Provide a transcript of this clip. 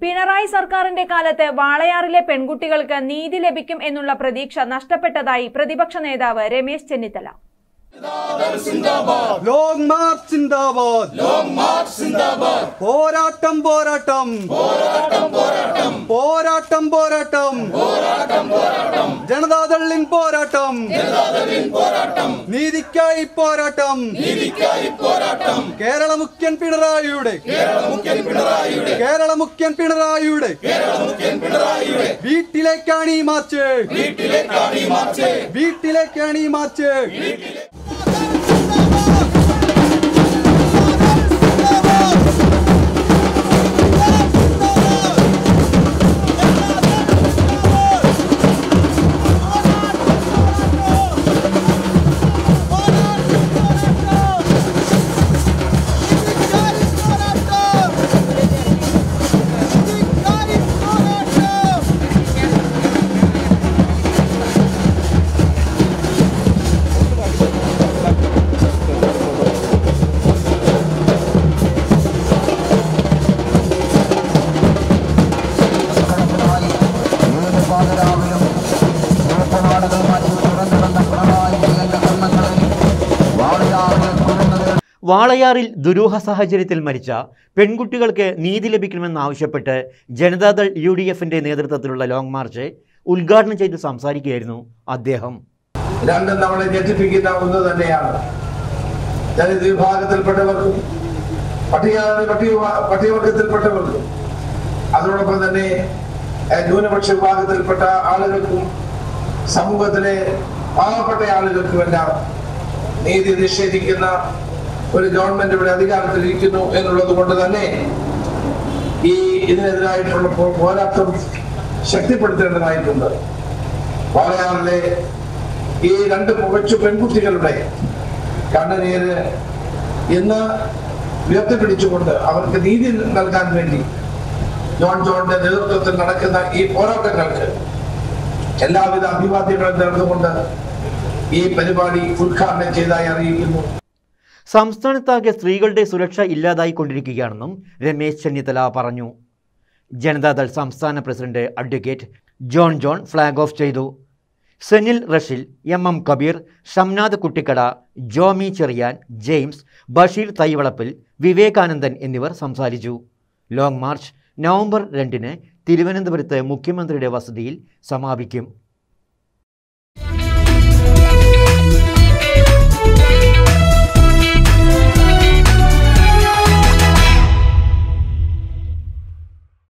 പിണറായി സർക്കാരിന്റെ കാലത്ത് വാളയാറിലെ പെൺകുട്ടികൾക്ക് നീതി ലഭിക്കും എന്നുള്ള പ്രതീക്ഷ നഷ്ടപ്പെട്ടതായി പ്രതിപക്ഷ നേതാവ് രമേശ് ചെന്നിത്തല ലോങ് മാർച്ച് സിന്ദാബാദ് ലോങ് മാർച്ച് സിന്ദാബാദ് പോരാട്ടം പോരാട്ടം പോരാട്ടം പോരാട്ടം പോരാട്ടം പോരാട്ടം പോരാട്ടം പോരാട്ടം ജനതാദളിൻ പോരാട്ടം ജനതാദളിൻ പോരാട്ടം നീതിക്കായി പോരാട്ടം നീതിക്കായി പോരാട്ടം കേരള മുഖ്യൻ പിണറായിയുടെ കേരള മുഖ്യൻ പിണറായിയുടെ കേരള മുഖ്യൻ പിണറായിയുടെ കേരള മുഖ്യൻ പിണറായിയുടെ വീട്ടിലേക്കാണ് ഈ മാർച്ച് വീട്ടിലേക്കാണ് ഈ മാർച്ച് വീട്ടിലേക്കാണ് ഈ മാർച്ച് കണക്കിനായി ഏത് പാതരാവിലും നാടുകൾ മാറ്റി തുറന്നിടുന്ന പിണറായി വിജയന്റെ കണ്ണങ്ങളിൽ വാളയാറിൽ കുരുന്നത് വാളയാറിൽ ദുരൂഹ സാഹചര്യത്തിൽ മരിച്ച പെൺകുട്ടികൾക്ക് നീതി ലഭിക്കണമെന്നാവശ്യപ്പെട്ട് ജനതാദൾ യു ഡി എഫിന്റെ നേതൃത്വത്തിലുള്ള ലോങ് മാർച്ച് ഉദ്ഘാടനം ചെയ്ത് സംസാരിക്കുകയായിരുന്നു അദ്ദേഹം രണ്ടും നമ്മളെ ഞെട്ടിപ്പിക്കുന്ന ഒന്ന് തന്നെയാണ് ദളിത് വിഭാഗത്തിൽപ്പെട്ടവർക്കും പട്ടിക പട്ടിക പട്ടികവർഗത്തിൽപ്പെട്ടവർക്കും അതോടൊപ്പം തന്നെ ഏഹ്, ന്യൂനപക്ഷ വിഭാഗത്തിൽപ്പെട്ട ആളുകൾക്കും സമൂഹത്തിലെ പാവപ്പെട്ട ആളുകൾക്കുമെല്ലാം നീതി നിഷേധിക്കുന്ന ഒരു ഗവൺമെന്റ് ഇവിടെ അധികാരത്തിലിരിക്കുന്നു എന്നുള്ളത് കൊണ്ട് തന്നെ ഈ ഇതിനെതിരായിട്ടുള്ള പോ- പോരാട്ടം ശക്തിപ്പെടുത്തേണ്ടതായിട്ടുണ്ട് വാളയാറിലെ ഈ രണ്ട് പുകച്ചു പെൺകുട്ടികളുടെ കണ്ണുനീര് ഇന്ന് ഉയർത്തിപ്പിടിച്ചുകൊണ്ട് അവർക്ക് നീതി നൽകാൻ വേണ്ടി ജോൺ ജോണിന്റെ നേതൃത്വത്തിൽ നടക്കുന്ന ഈ പോരാട്ടങ്ങൾക്ക് എല്ലാവിധ അഭിവാദ്യങ്ങളും നേർന്നുകൊണ്ട് ഈ പരിപാടി ഉദ്ഘാടനം ചെയ്തതായി അറിയിക്കുന്നു സംസ്ഥാനത്താകെ സ്ത്രീകളുടെ സുരക്ഷ ഇല്ലാതായിക്കൊണ്ടിരിക്കുകയാണെന്നും രമേശ് ചെന്നിത്തല പറഞ്ഞു ജനതാദൾ സംസ്ഥാന president advocate John John flag off ചെയ്തു Senil Rashil M M Kabeer Shamnad Kuttikkada Jomi Cheriyan James Basheer Thaivalappil Vivekanandan എന്നിവർ സംസാരിച്ചു ലോങ് മാർച്ച് നവംബർ രണ്ടിന് തിരുവനന്തപുരത്ത് മുഖ്യമന്ത്രിയുടെ വസതിയിൽ സമാപിക്കും